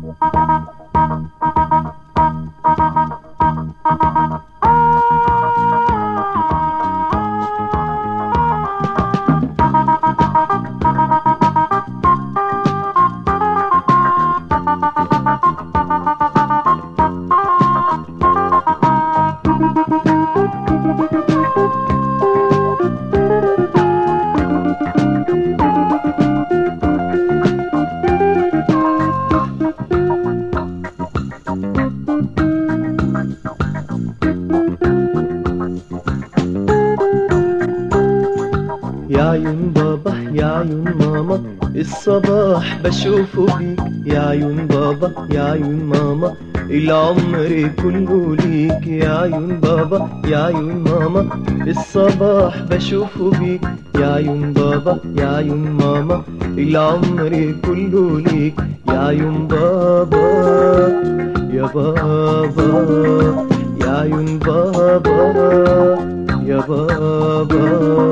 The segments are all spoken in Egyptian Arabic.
يا عيون بابا يا عيون ماما الصباح بشوفه فيك يا عيون بابا يا عيون ماما العمر كله ليك يا عيون بابا يا عيون ماما الصباح بشوفه بيك يا عيون بابا يا عيون ماما العمر كله ليك يا عيون بابا يا بابا يا عيون بابا يا بابا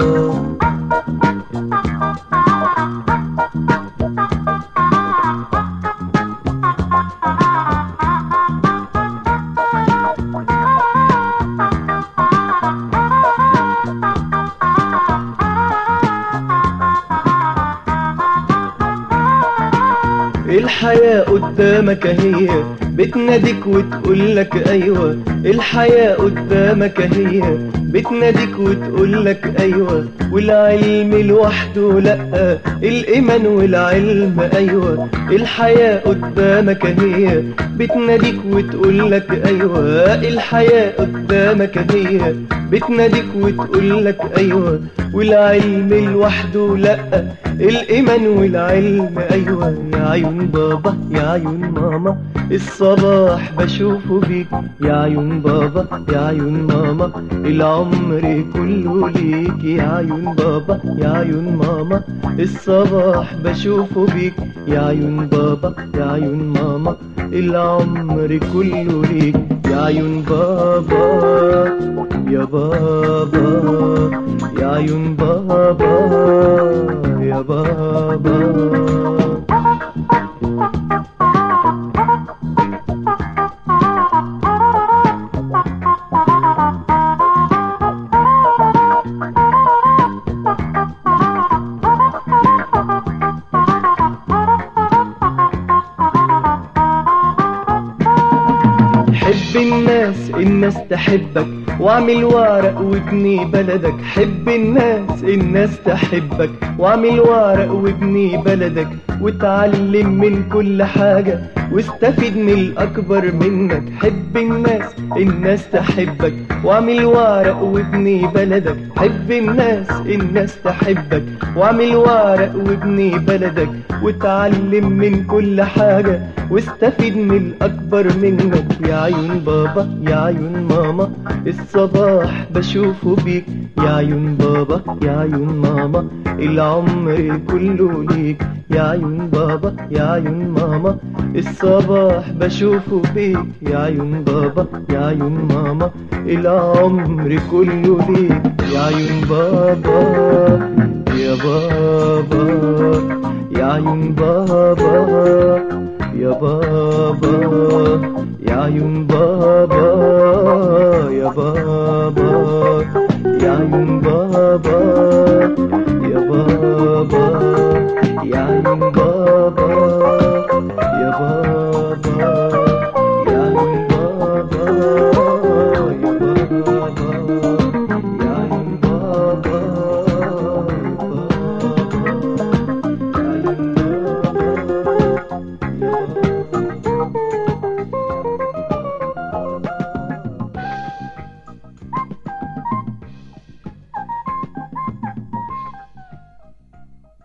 الحياة قدامك هي بتناديك وتقولك ايوه الحياة قدامك هي بتناديك وتقولك ايوه والعلم لوحده لا الايمان والعلم ايوه الحياة قدامك هي بتناديك وتقولك ايوه الحياة قدامك هي بتناديك وتقولك ايوه والعلم لوحده لا الايمان والعلم ايوه يا عيون بابا يا عيون ماما الصباح بشوفه بيك يا عيون بابا يا عيون ماما العمر كله ليك يا عيون بابا يا عيون ماما الصباح بشوفه بيك يا عيون بابا يا عيون ماما العمر كله ليك يا عيون بابا يا بابا يا عيون بابا يا بابا حب الناس الناس تحبك واعمل ورق وابني بلدك حب الناس الناس تحبك واعمل ورق وابني بلدك وتعلم من كل حاجة واستفيد من الأكبر منك حب الناس الناس تحبك واعمل ورق وابني بلدك حب الناس الناس تحبك واعمل ورق وابني بلدك وتعلم من كل حاجة واستفيد من الأكبر منك يا عيون بابا يا عيون ماما الصباح بشوفه بيك يا عيون بابا يا عيون ماما العمر كله ليك يا عيون بابا يا عيون ماما الصباح بشوفه بيك يا عيون بابا يا عيون ماما العمر كله ليك يا عيون بابا يا بابا يا عيون بابا يا بابا يا عيون بابا يا بابا يا عيون بابا يا بابا يا عيون بابا يا بابا يا عيون بابا يا بابا